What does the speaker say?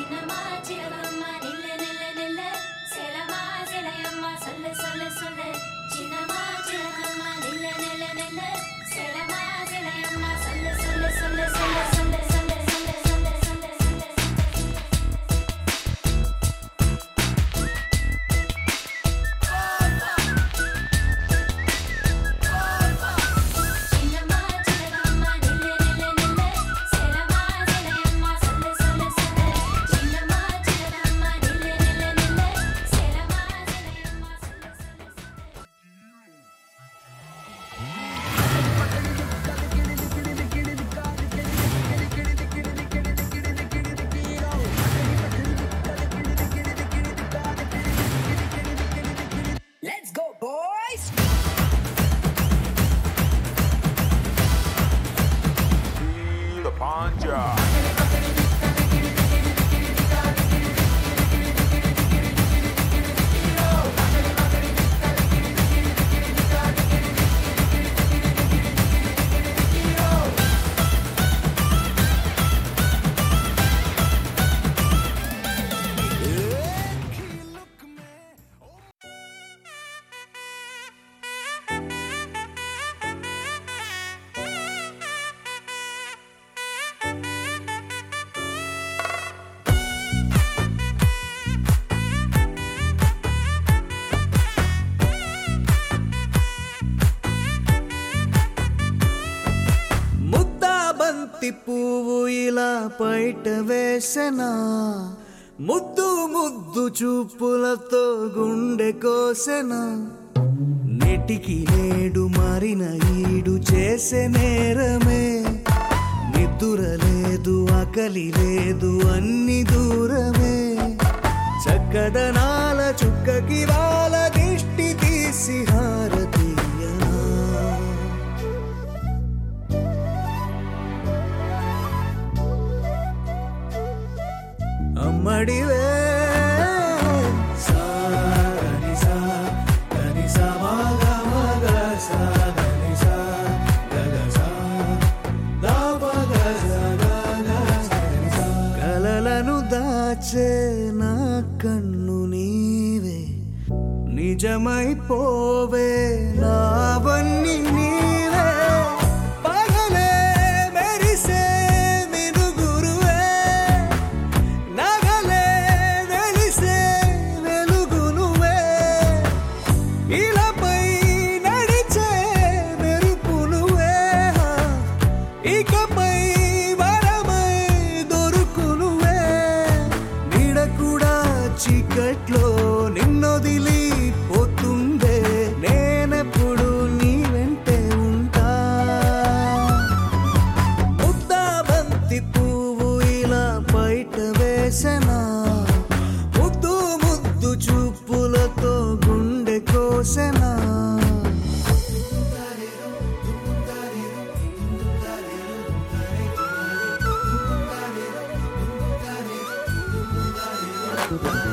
சின்னம்மா சிறகம்மா நில்லு நில்லு நில்லு சேலம்மா சிலையம்மா சொல்லு சொல்லு சொல்லு சின்னம்மா சிறகம்மா நில்லு நில்லு நில்லு சேலம்மா சிலையம்மா சொல்லு சொல்லு சொல்லு சொல்லு சொல்லு சொல்லு சொல்லு சொல்லு சொல்லு சொல்லு சின்னம்மா சிறகம்மா நில்லு நில்லு நில்லு சேலம்மா சிலையம்மா சொல்லு சொல்லு சொல்லு சின்னம்மா சிறகம்மா நில்லு நில்லு நில்லு சேலம்மா சிலையம்மா சொல்லு சொல்லு சொல்லு Let's go, boys! the panja. ముద్దా బంతి పువ్వు ఇలా బయట వేసెనా ముద్దు ముద్దు చూపులతో గుండె కోసెనా నెటికి నేడు మారిన ఈడు చేసే నేరమే నిద్దుర లేదు ఆకలి లేదు అన్ని దూరమే చక్కదనాల చుక్కకి వాళ్ళ దిష్టి తీసి హారతీయనా అమ్మడివే కలలను దాచే నా కన్ను నీవే నిజమైపోవే నావన్నీ నీవే పగలే మెరిసే మినుగురువే నగలే వెలిసే వెలుగునువే ఇలాపై నడిచే మెరుపునువే ఇకపై వరమై దొరుకునువే నీడ కూడా చీకట్లో నిన్నొదిలి పోతుందే నేనెప్పుడు నీ వెంటే ఉంటా ముద్దా బంతి పువ్వు ఇలా బయట వేసెనా ముద్దు ముద్దు చూపులతో గుండె కోసెనా Thank